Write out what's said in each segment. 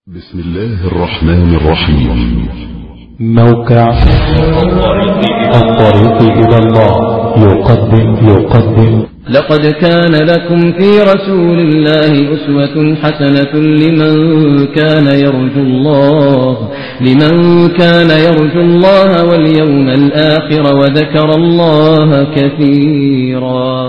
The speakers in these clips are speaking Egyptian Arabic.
بسم الله الرحمن الرحيم موقع الطريق إلى الله يقدم يقدم لقد كان لكم في رسول الله أسوة حسنة لمن كان يرجو الله لمن كان يرجو الله واليوم الآخر وذكر الله كثيرا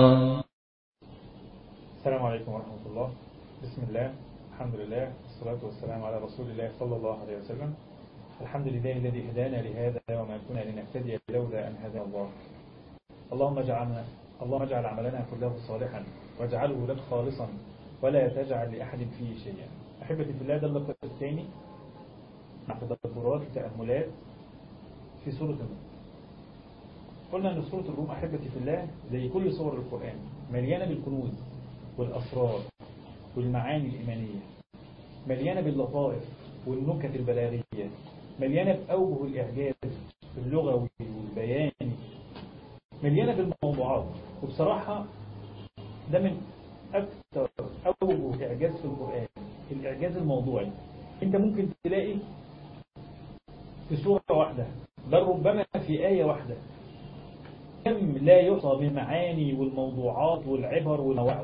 السلام عليكم ورحمة الله بسم الله الحمد لله والصلاة والسلام على رسول الله صلى الله عليه وسلم الحمد لله الذي هدانا لهذا وما كنا لنهتدي لولا أن هدانا الله اللهم اجعلنا اللهم اجعل عملنا كله صالحا واجعله لك خالصا ولا تجعل لأحد فيه شيئا أحبتي في الله ده اللقاء الثاني مع تدبرات وتأملات في سورة الروم قلنا أن سورة الروم أحبتي في الله زي كل سور القرآن مليانة بالكنوز والأسرار والمعاني الإيمانية مليانة باللطائف والنكت البلاغية مليانة بأوجه الإعجاز اللغوي والبياني مليانة بالموضوعات وبصراحة ده من أكثر أوجه إعجاز في القرآن الإعجاز الموضوعي أنت ممكن تلاقي في سورة واحدة بل ربما في آية واحدة كم لا يحصى من المعاني والموضوعات والعبر والمواعظ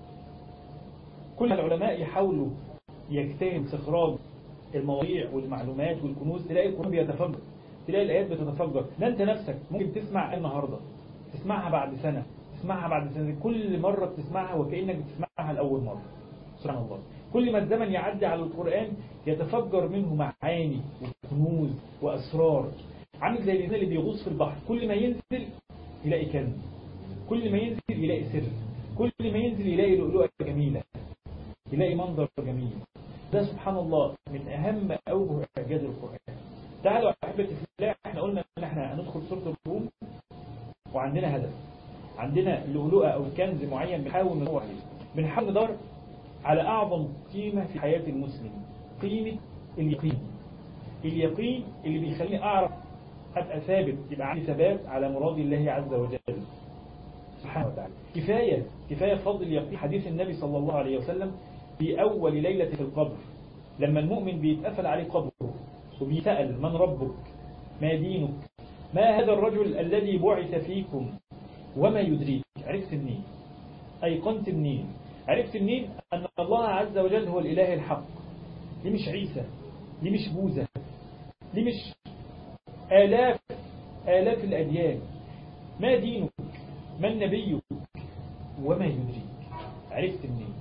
كل العلماء يحاولوا يجتهد استخراج المواضيع والمعلومات والكنوز تلاقي القرآن بيتفجر تلاقي الآيات بتتفجر ده أنت نفسك ممكن تسمع النهاردة تسمعها بعد سنة تسمعها بعد سنة كل مرة بتسمعها وكأنك بتسمعها لأول مرة سبحان الله كل ما الزمن يعدي على القرآن يتفجر منه معاني وكنوز وأسرار عامل زي الإنسان اللي بيغوص في البحر كل ما ينزل يلاقي كنز كل ما ينزل يلاقي سر كل ما ينزل يلاقي لؤلؤة جميلة يلاقي منظر جميل ده سبحان الله من أهم أوجه إعجاز القرآن تعالوا أحبتي في الله احنا قلنا ان احنا هندخل سورة الروم وعندنا هدف عندنا لؤلؤة أو كنز معين بنحاول ندور عليه بنحاول ندور على أعظم قيمة في حياة المسلم قيمة اليقين اليقين اللي بيخليني أعرف أبقى ثابت يبقى عندي ثبات على مراد الله عز وجل سبحانه وتعالى كفاية كفاية فضل اليقين حديث النبي صلى الله عليه وسلم في أول ليلة في القبر لما المؤمن بيتقفل عليه قبره وبيسأل من ربك ما دينك ما هذا الرجل الذي بعث فيكم وما يدريك عرفت منين أيقنت منين عرفت منين أن الله عز وجل هو الإله الحق دي مش عيسى دي مش بوذا دي مش آلاف آلاف الأديان ما دينك من نبيك وما يدريك عرفت منين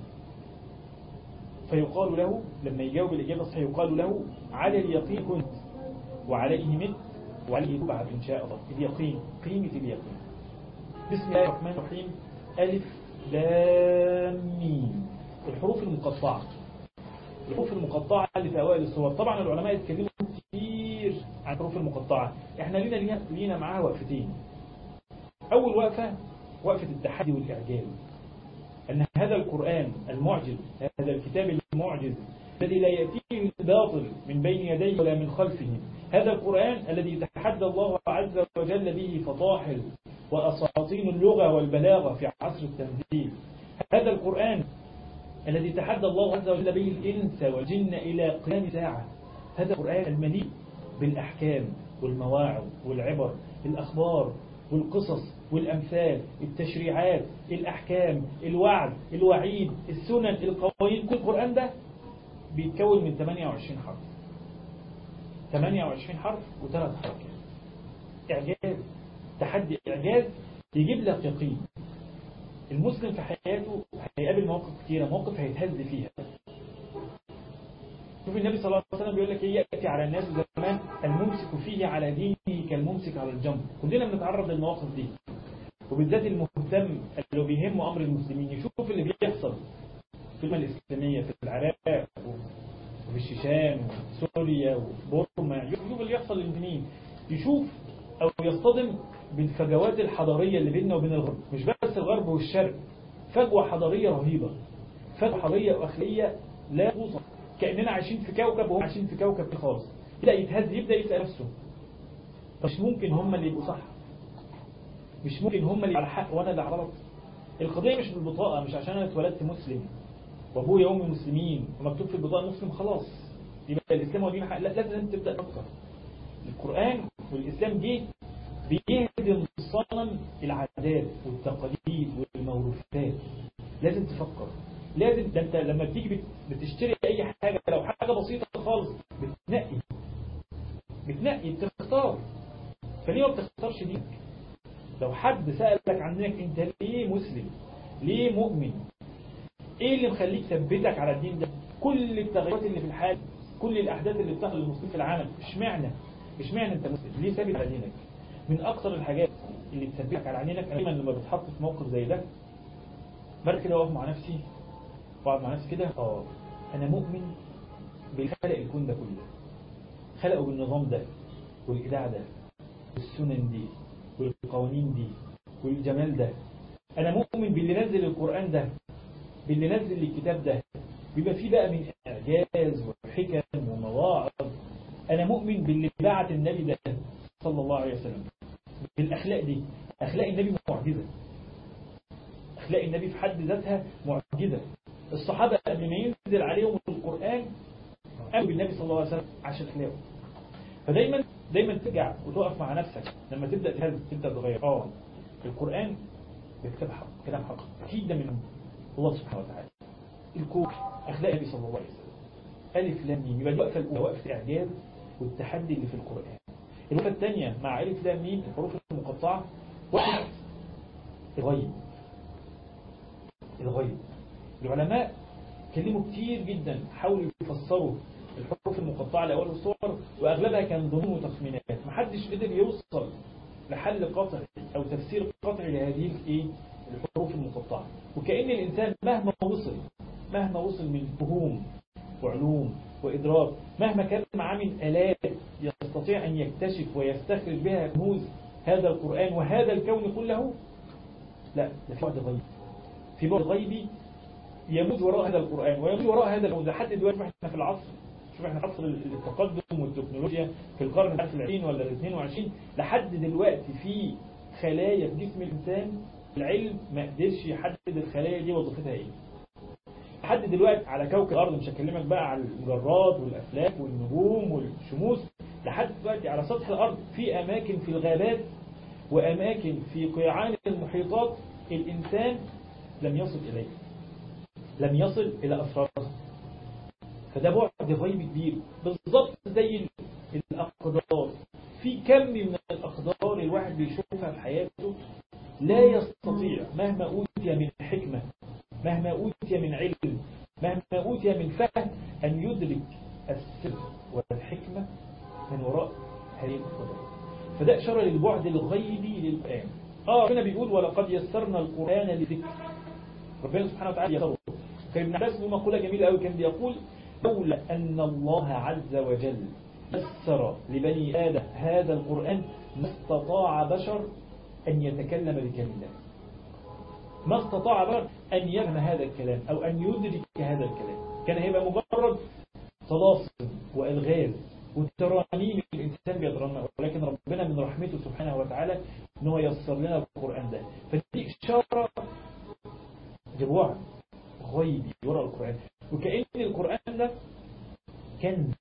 فيقال له لما يجاوب الإجابة الصحيحة يقال له على اليقين كنت وعليه مت وعليه تبعث إن شاء الله اليقين قيمة اليقين بسم الله الرحمن الرحيم ألف لام ميم الحروف المقطعة الحروف المقطعة اللي في أوائل الصور طبعا العلماء يتكلموا كتير عن الحروف المقطعة احنا لينا لينا, لينا معاها وقفتين أول وقفة وقفة التحدي والإعجاز أن هذا القرآن المعجز هذا الكتاب المعجز الذي لا يأتيه الباطل من بين يديه ولا من خلفه هذا القرآن الذي تحدى الله عز وجل به فطاحل وأساطين اللغة والبلاغة في عصر التنزيل هذا القرآن الذي تحدى الله عز وجل به الإنس والجن إلى قيام ساعة هذا القرآن المليء بالأحكام والمواعظ والعبر الأخبار والقصص والأمثال التشريعات الأحكام الوعد الوعيد السنن القوانين كل القرآن ده بيتكون من 28 حرف 28 حرف وثلاث حركات إعجاز تحدي إعجاز يجيب لك يقين المسلم في حياته هيقابل مواقف كثيرة مواقف هيتهز فيها شوف النبي صلى الله عليه وسلم بيقول لك ايه يأتي على الناس زمان الممسك فيه على دينه كالممسك على الجنب كلنا بنتعرض للمواقف دي وبالذات المهتم اللي بيهمه أمر المسلمين يشوف اللي بيحصل في الأمة الإسلامية في العراق وفي الشيشان وسوريا وبورما يشوف اللي يحصل للمسلمين يشوف أو يصطدم بالفجوات الحضارية اللي بيننا وبين الغرب مش بس الغرب والشرق فجوة حضارية رهيبة فجوة حضارية وأخلاقية لا توصف كأننا عايشين في كوكب وهم عايشين في كوكب خالص يبدأ يتهز يبدأ يسأل نفسه مش ممكن هم اللي يبقوا صح مش ممكن هم اللي على حق وانا اللي على غلط القضية مش بالبطاقة مش عشان انا اتولدت مسلم وابويا وامي مسلمين ومكتوب في البطاقة مسلم خلاص يبقى الإسلام هو دين حق لا لازم تبدأ تفكر القرآن والإسلام جه بيهدم صنم العادات والتقاليد والموروثات لازم تفكر لازم ده انت لما بتيجي بت- بتشتري اي حاجة لو حاجة بسيطة خالص بتنقي بتنقي بتختار فليه ما بتختارش دينك لو حد سألك عن دينك انت ليه مسلم ليه مؤمن ايه اللي مخليك ثبتك على الدين ده كل التغيرات اللي في الحال كل الاحداث اللي بتحصل للمسلمين في العالم اشمعنى اشمعنى انت مسلم ليه ثابت على دينك من اكثر الحاجات اللي تثبتك على دينك انا دايما لما بتحط في موقف زي ده برجع كده واقف مع نفسي واقعد مع نفسي كده اه انا مؤمن بالخلق الكون ده كله خلقه بالنظام ده والايداع ده والسنن دي والقوانين دي والجمال ده انا مؤمن باللي نزل القرآن ده باللي نزل الكتاب ده بيبقى فيه بقى من اعجاز وحكم ومواعظ انا مؤمن باللي بعت النبي ده صلى الله عليه وسلم بالاخلاق دي اخلاق النبي معجزه اخلاق النبي في حد ذاتها معجزه الصحابه قبل ما ينزل عليهم القرآن قالوا بالنبي صلى الله عليه وسلم عشان اخلاقه فدايما دايما ترجع وتقف مع نفسك لما تبدا تهز تبدا تغير اه القرآن بيكتب حق كلام حق اكيد ده من الله سبحانه وتعالى الكون اخلاق النبي صلى الله عليه وسلم الف لام ميم يبقى دي وقفه الاولى وقفه اعجاز والتحدي اللي في القرآن الوقفه الثانيه مع الف لام ميم الحروف المقطعه وقفه الغيب الغيب العلماء كلموا كتير جدا حاولوا يفسروا الحروف المقطعة لأول الصور وأغلبها كان ظنون وتخمينات محدش قدر يوصل لحل قطعي أو تفسير قطعي لهذه الايه الحروف المقطعة وكأن الإنسان مهما وصل مهما وصل من فهوم وعلوم وإدراك مهما كان معاه من آلات يستطيع أن يكتشف ويستخرج بها كنوز هذا القرآن وهذا الكون كله لا ده في بعد غيب في بعد غيبي يموت وراء هذا القرآن ويموت وراء هذا الموت لحد دلوقتي احنا في العصر شوف احنا في عصر التقدم والتكنولوجيا في القرن العاشر العشرين ولا ال 22 لحد دلوقتي في خلايا في جسم الإنسان العلم ما قدرش يحدد الخلايا دي وظيفتها ايه لحد دلوقتي على كوكب الأرض مش هكلمك بقى على المجرات والأفلاك والنجوم والشموس لحد دلوقتي على سطح الأرض في أماكن في الغابات وأماكن في قيعان المحيطات الإنسان لم يصل إليه لم يصل إلى أسرارها فده بعد غيب كبير بالضبط زي الأقدار في كم من الأقدار الواحد بيشوفها في حياته لا يستطيع مهما أوتي من حكمة مهما أوتي من علم مهما أوتي من فهم أن يدرك السر والحكمة من وراء هذه الأقدار فده إشارة للبعد الغيبي للقرآن آه ربنا بيقول ولقد يسرنا القرآن لذكر ربنا سبحانه وتعالى يسره كان ابن عباس له مقولة جميلة قوي كان بيقول لولا أن الله عز وجل يسر لبني آدم هذا القرآن ما استطاع بشر أن يتكلم بكلام الله ما استطاع بشر أن يفهم هذا الكلام أو أن يدرك هذا الكلام كان هيبقى مجرد طلاسم وألغاز والترانيم الإنسان بيترنم ولكن ربنا من رحمته سبحانه وتعالى أن هو يسر لنا القرآن ده فدي إشارة للوعي غيبي وراء القرآن وكأن القرآن ده كنز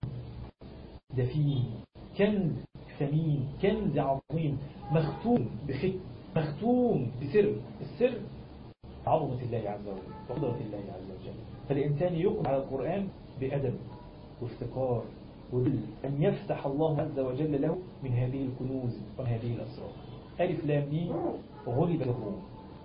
دفين كنز ثمين كنز عظيم مختوم بختم مختوم بسر السر عظمة الله عز وجل وقدرة الله عز وجل فالإنسان يقوم على القرآن بأدب وافتقار وذل أن يفتح الله عز وجل له من هذه الكنوز ومن هذه الأسرار ألف لام ميم غلب الروم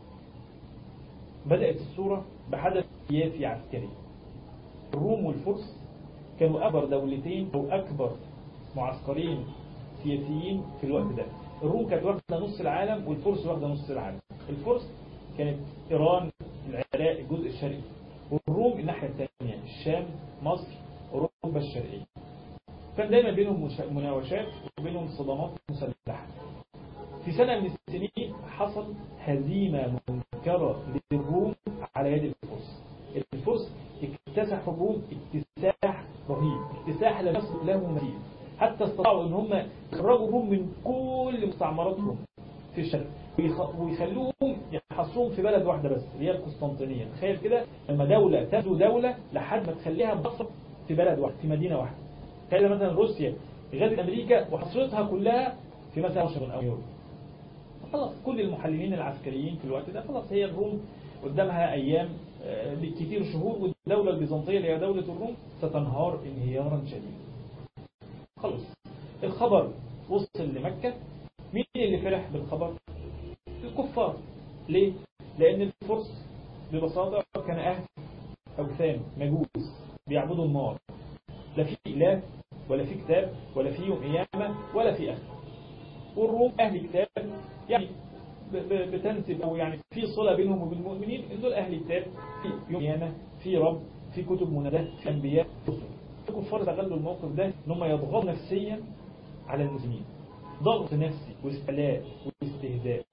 بدأت السورة بحدث سياسي عسكري الروم والفرس كانوا أكبر دولتين أو أكبر معسكرين سياسيين في الوقت ده الروم كانت واخدة نص العالم والفرس واخدة نص العالم الفرس كانت إيران العراق الجزء الشرقي والروم الناحية الثانية الشام مصر أوروبا الشرقية كان دايما بينهم مناوشات وبينهم صدامات مسلحة في سنة من السنين حصل هزيمة منكرة للروم على يد الفرس الفرس اكتسحوا الروم اكتساح رهيب اكتساح لم يصل له مثيل حتى استطاعوا ان هم يخرجوا الروم من كل مستعمراتهم في الشرق ويخلوهم يحصرون في بلد واحدة بس اللي هي القسطنطينية تخيل كده لما دولة تبدو دولة لحد ما تخليها مصر في بلد واحد في مدينة واحدة تخيل مثلا روسيا غزت أمريكا وحصرتها كلها في مثلا واشنطن أو نيويورك خلاص كل المحللين العسكريين في الوقت ده خلاص هي الروم قدامها أيام آه، بالكثير شهور والدولة البيزنطية اللي هي دولة الروم ستنهار انهيارا شديدا خلاص الخبر وصل لمكة مين اللي فرح بالخبر الكفار ليه لأن الفرس ببساطة كان أهل أوثان مجوس بيعبدوا النار لا في إله ولا في كتاب ولا في يوم قيامة ولا في آخر والروم أهل كتاب يعني ب- ب- بتنسب أو يعني في صلة بينهم وبين المؤمنين إن دول أهل كتاب في يوم قيامة في رب في كتب منادات في أنبياء في رسل. الكفار استغلوا الموقف ده إن هم يضغطوا نفسيا على المسلمين ضغط نفسي واستعلاء واستهزاء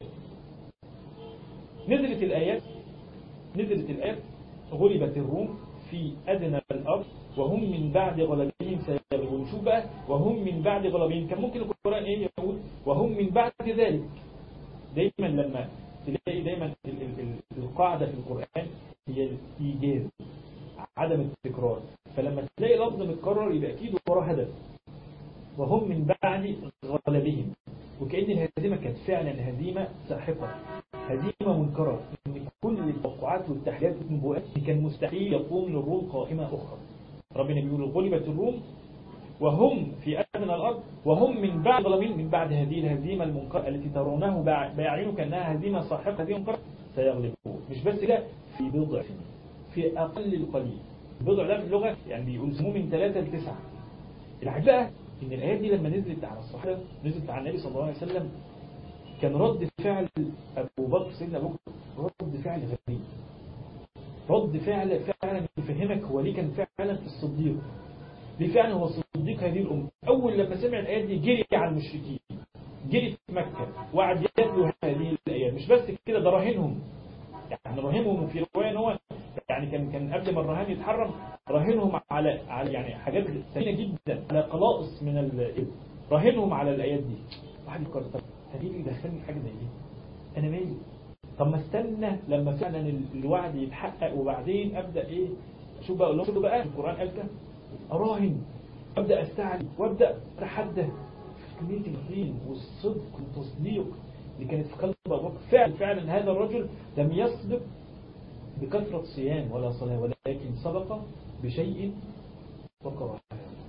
نزلت الآيات نزلت الآيات غلبت الروم في أدنى الأرض وهم من بعد غلبهم سيغلبون شوف بقى وهم من بعد غلبهم كان ممكن القرآن إيه يقول وهم من بعد ذلك دايما لما تلاقي دايما ال- ال- ال- القاعدة في القرآن هي الإيجاز عدم التكرار فلما تلاقي لفظ متكرر يبقى أكيد وراه هدف وهم من بعد غلبهم وكأن الهزيمة كانت فعلا هزيمة ساحقة هزيمة منكرة ان كل التوقعات والتحليات والنبوءات كان مستحيل يقوم للروم قائمة أخرى ربنا بيقول غلبت الروم وهم في أدنى الأرض وهم من بعد غلبهم من بعد هذه الهزيمة المنكرة التي ترونه بع- بأعينكم كأنها هزيمة ساحقة هزيمة منكرة سيغلبون مش بس كده في بضع سنين في أقل القليل البضع ده في اللغة يعني بيقول سموه من ثلاثة لتسعة العجيب بقى ان الايات دي لما نزلت على الصحابه نزلت على النبي صلى الله عليه وسلم كان رد فعل ابو بكر سيدنا ابو بكر رد فعل غريب رد فعل فعلا يفهمك هو ليه كان فعلا الصديق ليه فعلا هو صديق هذه الامه اول لما سمع الايات دي جري على المشركين جري في مكه وقعد يتلو هذه الايات مش بس كده ده راهنهم يعني راهنهم في روايه ان هو يعني كان كان قبل ما الرهان يتحرم راهنهم على على يعني حاجات ثمينه جدا على قلائص من الابل راهنهم على الايات دي واحد يفكر طب هدي اللي دخلني حاجه زي دي انا مالي طب ما استنى لما فعلا ال- الوعد يتحقق وبعدين ابدا ايه شوف بقى اقول لهم بقى القران قال كده اراهن ابدا استعلي وابدا اتحدى كميه اليقين والصدق والتصديق اللي كانت في قلب ابو بكر فعلا فعلا هذا الرجل لم يسبق بكثرة صيام ولا صلاة ولكن سبق بشيء وكره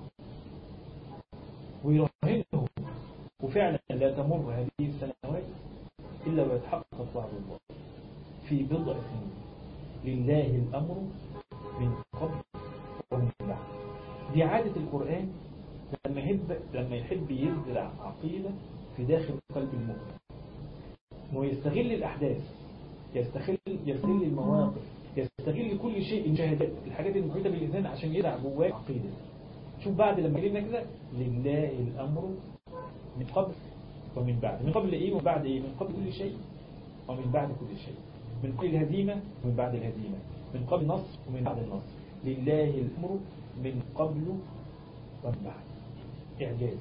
ويرهنه وفعلا لا تمر هذه السنوات إلا ويتحقق وعد الله في بضع سنين لله الأمر من قبل ومن بعد دي عادة القرآن لما يحب لما يحب يزرع عقيدة في داخل قلب المؤمن انه يستغل الأحداث يستغل يستغل المواقف يستغل كل شيء المشاهدات الحاجات المحيطة بالإنسان عشان يزرع جواه عقيدة شوف بعد لما جينا كده لله الأمر من قبل ومن بعد من قبل إيه ومن بعد إيه من قبل كل شيء ومن بعد كل شيء من قبل الهزيمة ومن بعد الهزيمة من قبل النصر ومن بعد النصر لله الأمر من قبل ومن بعد إعجاز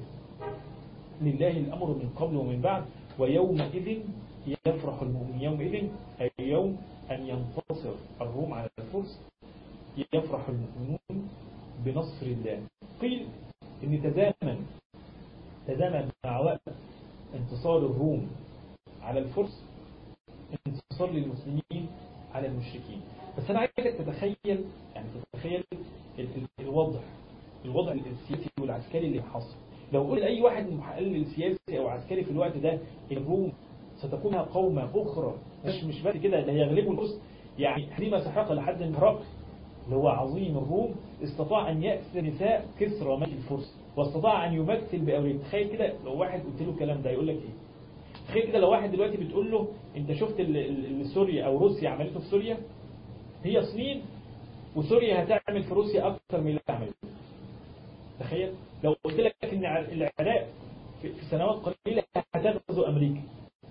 لله الأمر من قبل ومن بعد ويومئذ يفرح المؤمن يومئذ أي يوم أن ينتصر الروم على الفرس يفرح المؤمنون بنصر الله قيل إن تزامن تزامن مع وقت انتصار الروم على الفرس انتصار للمسلمين على المشركين بس أنا عايزك تتخيل يعني تتخيل ال- ال- الوضع الوضع السياسي والعسكري اللي حصل لو قلت لأي واحد محلل سياسي أو عسكري في الوقت ده الروم ستكون قومة أخرى مش مش بس كده ده يغلبوا الفرس يعني هزيمة سحقة لحد ان هرقل اللي هو عظيم الروم استطاع أن يأسر نساء كسرى ملك الفرس واستطاع أن يمثل بأولاد تخيل كده لو واحد قلت له الكلام ده يقول لك إيه تخيل كده لو واحد دلوقتي بتقول له أنت شفت اللي سوريا أو روسيا عملته في سوريا هي سنين وسوريا هتعمل في روسيا أكثر من اللي عملته تخيل لو قلت لك ان العراق في في سنوات قليلة هتغزو امريكا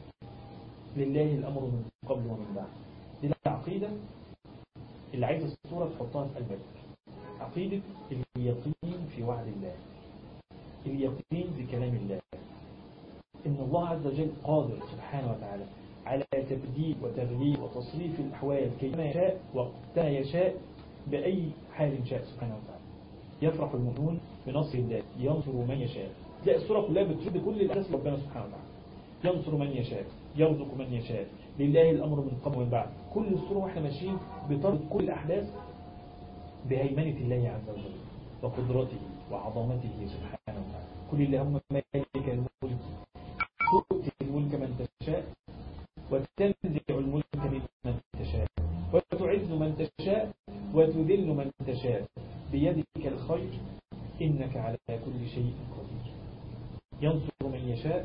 لله الامر من قبل ومن بعد دي العقيدة اللي عايز الصورة تحطها في قلبك عقيدة اليقين في وعد الله اليقين بكلام الله ان الله عز وجل قادر سبحانه وتعالى على تبديل وتغيير وتصريف الأحوال كيما يشاء وقتما يشاء بأي حال شاء سبحانه وتعالى يفرح المؤمنون بنصر الله ينصر من يشاء تلاقي السورة كلها بترد كل الأساس ربنا سبحانه وتعالى ينصر من يشاء يرزق من يشاء لله الأمر من قبل ومن بعد كل السورة واحنا ماشيين بطرد كل الأحداث بهيمنة الله عز وجل وقدرته وعظمته سبحانه وتعالى كل اللهم مالك الملك تؤتي الملك من تشاء وتنزع الملك ممن تشاء وتعز من تشاء وتذل من تشاء بيدك الخير إنك على كل شيء قدير ينصر من يشاء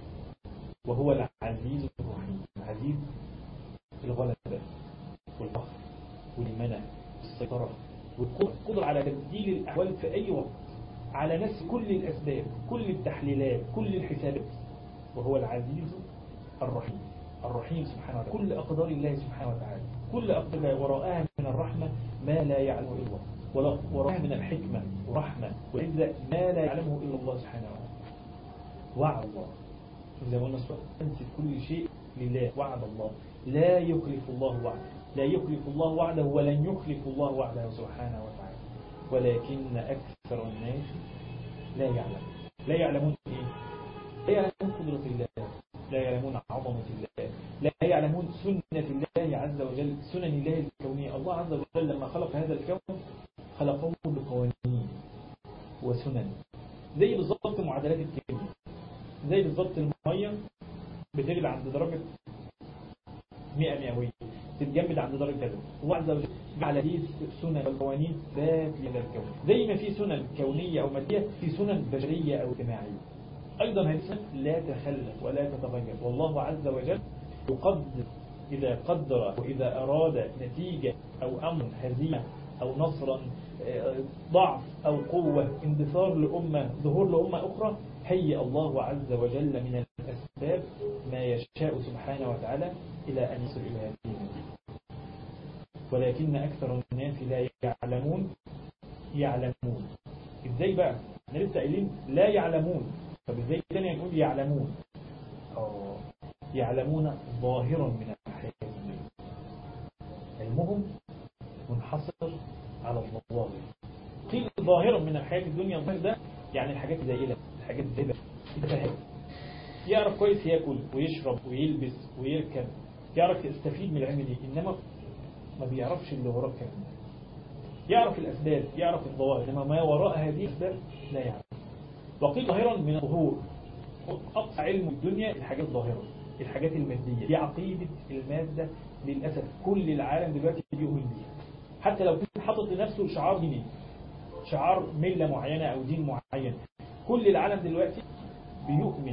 وهو العزيز الرحيم العزيز الغلبة والفخر والمنع والسيطرة والقدرة على تبديل الأحوال في أي وقت على نفس كل الأسباب كل التحليلات كل الحسابات وهو العزيز الرحيم الرحيم سبحانه وتعالى كل أقدار الله سبحانه وتعالى كل أقدار وراءها من الرحمة ما لا يعلمه إلا الله وراءها من الحكمة ورحمة وعزة ما لا يعلمه إلا الله سبحانه وتعالى وعد الله زي ما قلنا أنسب كل شيء لله وعد الله لا يخلف الله وعده لا يخلف الله وعده ولن يخلف الله وعده سبحانه وتعالى ولكن أكثر الناس لا يعلم لا يعلمون إيه لا يعلمون قدرة الله لا يعلمون عظمة الله لا يعلمون سنة الله عز وجل سنن الله الكونية الله عز وجل لما خلق هذا الكون خلقه بقوانين وسنن زي بالضبط معادلات الكيمياء زي بالضبط المية بتغلي عند درجة 100 مئوية تتجمد عند درجة كذا الله عز وجل جعل هذه السنن والقوانين ذات لهذا الكون زي ما في سنن كونية أو مادية في سنن بشرية أو اجتماعية أيضا هذه السنن لا تخلف ولا تتغير والله عز وجل يقدر إذا قدر وإذا أراد نتيجة أو أمر هزيمة أو نصرا ضعف أو قوة اندثار لأمة ظهور لأمة أخرى هيئ الله عز وجل من الأسباب ما يشاء سبحانه وتعالى إلى أن يصل إلى هذه النتيجة ولكن أكثر الناس لا يعلمون يعلمون إزاي بقى؟ احنا لسه قايلين لا يعلمون طب إزاي تاني نقول يعلمون أوه. يعلمون ظاهرا من الحياة الدنيا علمهم منحصر على الظواهر قيل ظاهرا من الحياة الدنيا الظاهر ده يعني الحاجات الزائلة الحاجات الزائلة يتفهم يعرف كويس ياكل ويشرب ويلبس ويركب يعرف يستفيد من العلم دي إنما ما بيعرفش اللي وراء الكلام ده يعرف الأسباب يعرف الظواهر إنما ما وراء هذه الأسباب لا يعرف وقيل ظاهرا من الظهور أقصى علم الدنيا الحاجات الظاهرة الحاجات المادية دي عقيدة المادة للأسف كل العالم دلوقتي بيؤمن بيها حتى لو كنت حاطط لنفسه شعار ديني شعار ملة معينة أو دين معين كل العالم دلوقتي بيؤمن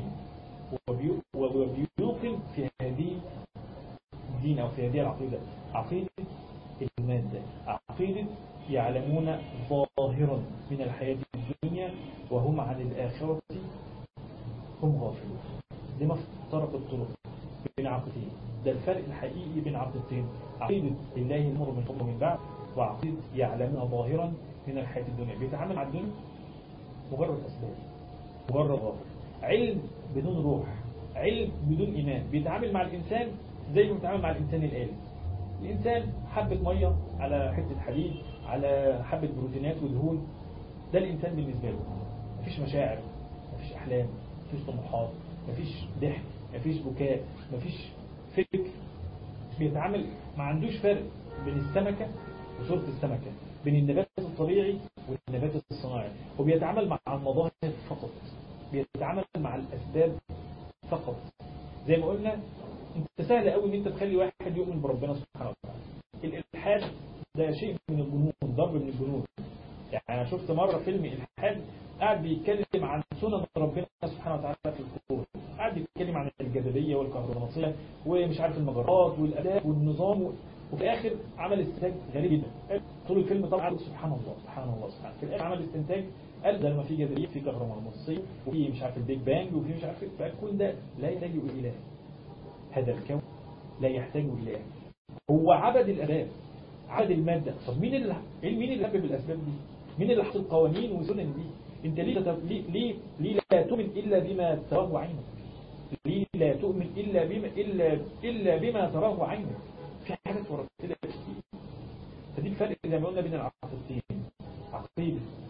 وبيوقن في هذه الدين أو في هذه العقيدة عقيدة المادة عقيدة يعلمون ظاهرا من الحياة الدنيا وهم عن الآخرة هم غافلون دي مفترق الطرق بين عقيدتين ده الفرق الحقيقي بين عقيدتين عقيدة الله المر من قبل ومن بعد وعقيدة يعلمون ظاهرا من الحياة الدنيا بيتعامل مع الدنيا مجرد أسباب مجرد ظاهر علم بدون روح علم بدون إيمان بيتعامل مع الإنسان زي ما بيتعامل مع الإنسان الآلي الإنسان حبة مية على حتة حديد على حبة بروتينات ودهون ده الإنسان بالنسبة له مفيش مشاعر مفيش أحلام مفيش طموحات مفيش ضحك مفيش بكاء مفيش فكر بيتعامل ما عندوش فرق بين السمكة وصورة السمكة بين النبات الطبيعي والنبات الصناعي وبيتعامل مع المظاهر فقط بيتعامل مع الأسباب فقط زي ما قلنا انت سهل قوي ان انت تخلي واحد يؤمن بربنا سبحانه وتعالى الالحاد ده شيء من الجنون ضرب من الجنون يعني انا شفت مرة فيلم الحاد قاعد بيتكلم عن سنن ربنا سبحانه وتعالى في الكون قاعد بيتكلم عن الجاذبية والكهرومغناطيسية ومش عارف المجرات والاداء والنظام و... وفي الاخر عمل استنتاج غريب جدا طول الفيلم طبعا سبحان الله سبحان الله سبحان الله في الاخر عمل استنتاج قال ده لما في جاذبية في كهرومغناطيسية وفي مش عارف البيج بانج وفي مش عارف فكل ده لا يحتاج الى اله هذا الكون لا يحتاج إلى هو عبد الأسباب عبد المادة طب مين اللي مين اللي سبب الأسباب دي مين اللي حط القوانين والسنن دي انت ليه تتف... ليه ليه, ليه لا تؤمن إلا بما تراه عينك ليه لا تؤمن إلا بما إلا إلا بما تراه عينك في حاجات ورا كده كتير فدي الفرق زي ما قلنا بين العقيدتين عقيدة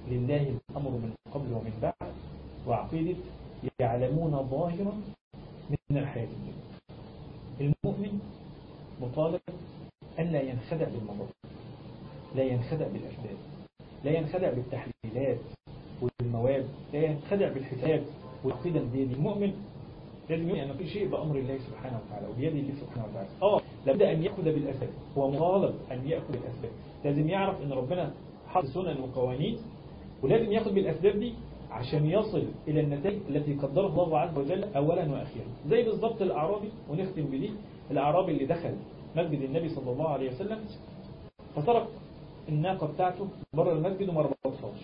لله الأمر من قبل ومن بعد وعقيدة يعلمون ظاهرا من الحياة الدنيا المؤمن مطالب أن لا ينخدع بالمظاهر لا ينخدع بالأسباب لا ينخدع بالتحليلات والمواد لا ينخدع بالحساب والعقيدة الدينية المؤمن لازم يؤمن أن في شيء بأمر الله سبحانه وتعالى وبيد الله سبحانه وتعالى اه لابد أن يأخذ بالأسباب هو مطالب أن يأخذ بالأسباب لازم يعرف أن ربنا حط سنن وقوانين ولازم يأخذ بالأسباب دي عشان يصل إلى النتائج التي قدرها الله عز وجل أولا وأخيرا زي بالضبط الأعرابي ونختم بدي الأعرابي اللي دخل مسجد النبي صلى الله عليه وسلم فترك الناقة بتاعته بره المسجد وما ربطهاش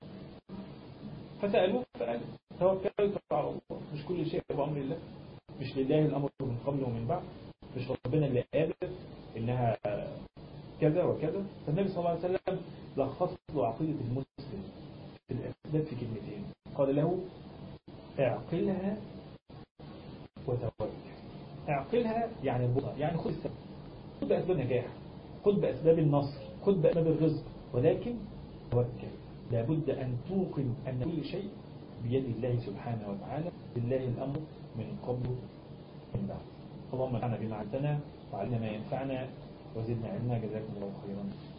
فسألوه فقال توكلت على الله مش كل شيء بأمر الله مش لله الأمر من قبل ومن بعد مش ربنا اللي قادر إنها كذا وكذا فالنبي صلى الله عليه وسلم لخص له عقيدة المسلم في الأسباب في كلمتين قال له اعقلها وتوكل اعقلها يعني البطر يعني خذ السبب خذ بأسباب النجاح خذ بأسباب النصر خذ بأسباب الرزق ولكن توكل لابد أن توقن أن كل شيء بيد الله سبحانه وتعالى لله الأمر من قبل من بعد اللهم انفعنا بما علمتنا وعلمنا ما ينفعنا وزدنا علما جزاكم الله خيرا